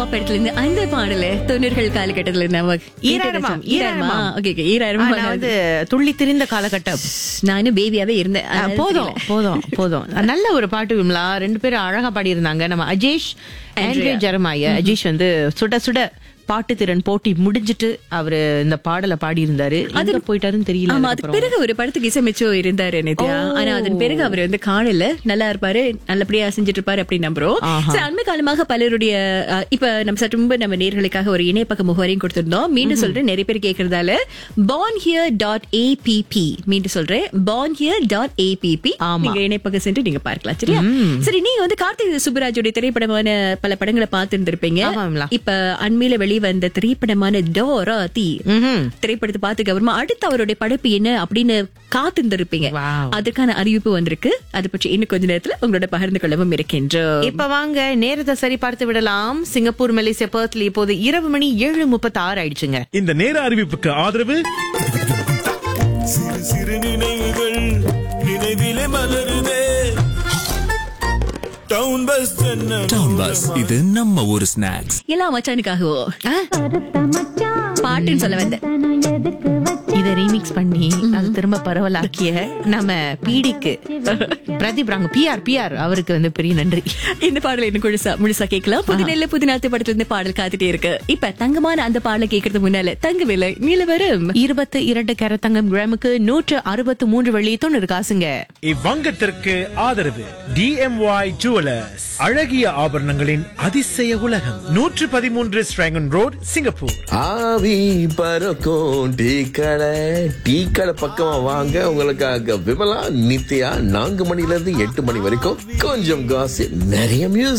கோவா படத்துல இருந்து அந்த பாடல தொண்ணூறுகள் காலகட்டத்துல நம்ம ஈராயிரமா, ஈராயிரமா. ஓகே ஓகே ஈராயிரமா நான் வந்து துள்ளி திரிந்த காலகட்டம் நானும் பேபியாவே இருந்தேன் ஆ, அதனால போதும் போதும் போதும் நல்ல ஒரு பாட்டு விமலா ரெண்டு பேரும் அழகா பாடியிருந்தாங்க நம்ம அஜேஷ் ஆண்ட்ரே ஜெரமாய அஜேஷ் வந்து சுட சுட பாட்டு திறன் போட்டி முடிஞ்சிட்டு அவரு இந்த பாடல பாடி இருந்தாரு எங்க போயிட்டாருன்னு தெரியல ஆமா அதுக்கு அதுக்கப்புறம். பிறகு ஒரு படத்துக்கு இசைமிச்சோ இருந்தாரு நித்யா ஆனா அதன் பிறகு அவர் வந்து காணல நல்லா இருப்பாரு நல்லபடியா செஞ்சுட்டு இருப்பாரு அப்படின்னு நம்புறோம் ஆஹா. சரி, அண்மை காலமாக பலருடைய அஹ், இப்ப நம்ம சற்று முன்பு நம்ம நேர்களுக்காக ஒரு இணையப்பக்க முகவரியும் கொடுத்திருந்தோம் மீண்டும் சொல்றேன் நிறைய பேர் கேக்குறதால born here டாட் ஏபிபி மீண்டும் சொல்றேன் born here டாட் ஏபிபி ஆமா. நீங்க இணையப்பக்கம் சென்று நீங்க பார்க்கலாம் சரியா சரி நீங்க வந்து கார்த்திக் சுப்பராஜுடைய திரைப்படமான பல படங்களை பார்த்திருந்திருப்பீங்க ஆமா, விமலா. இப்ப அண்மையில வெளிவந்த திரைப்படமான டோரா தீ ம்ஹும். திரைப்படத்தை பார்த்துக்கு அப்புறமா அடுத்து அவருடைய படைப்பு என்ன அப்படின்னு காத்திருந்திருப்பீங்க Wow. அதுக்கான அறிவிப்பு வந்திருக்கு அது பற்றி இன்னும் கொஞ்ச நேரத்துல உங்களோட பகிர்ந்து கொள்ளவும் இருக்கின்றோம் இப்ப வாங்க நேரத்தை சரி பார்த்து விடலாம் சிங்கப்பூர் மலேசியா பர்த்ல இப்போது இரவு மணி ஏழு முப்பத்தி ஆறு ஆயிடுச்சுங்க இந்த நேர அறிவிப்புக்கு ஆதரவு சிறு சிறு நினைவுகள் நினைவிலே மலருதே டவுன் பஸ் டவுன் பஸ் இது நம்ம ஊரு ஸ்நாக்ஸ் எல்லா மச்சானுக்காகவோ பாட்டுன்னு சொல்ல வந்தேன் இத ரீமிக்ஸ் பண்ணி அது திரும்ப பரவலாக்கிய நம்ம பீடிக்கு பிரதீப் ராங்க பிஆர் பிஆர் அவருக்கு வந்து பெரிய நன்றி இந்த பாடல இன்னும் முழுசா முழுசா கேட்கலாம் புது நெல்ல புதினாத்து படத்துல இருந்து பாடல் காத்துட்டே இருக்கு இப்ப தங்கமான அந்த பாடலை கேட்கறது முன்னால தங்க விலை நிலவரம் இருபத்து இரண்டு கேரத்தங்கம் கிராமுக்கு நூற்று அறுபத்து மூன்று வெள்ளி தொண்ணூறு காசுங்க இவ்வங்கத்திற்கு ஆதரவு டிஎம்ஒய் ஜுவலர்ஸ் அழகிய ஆபரணங்களின் அதிசய உலகம் நூற்று பதிமூன்று ஸ்ட்ராங்கன் ரோட் சிங்கப்பூர் ஆவி பறக்கும் டீ கடை டீ கடை பக்கமா வாங்க உங்களுக்காக விமலா நித்யா நான்கு மணில இருந்து எட்டு மணி வரைக்கும் கொஞ்சம் காசு நிறைய மியூசிக்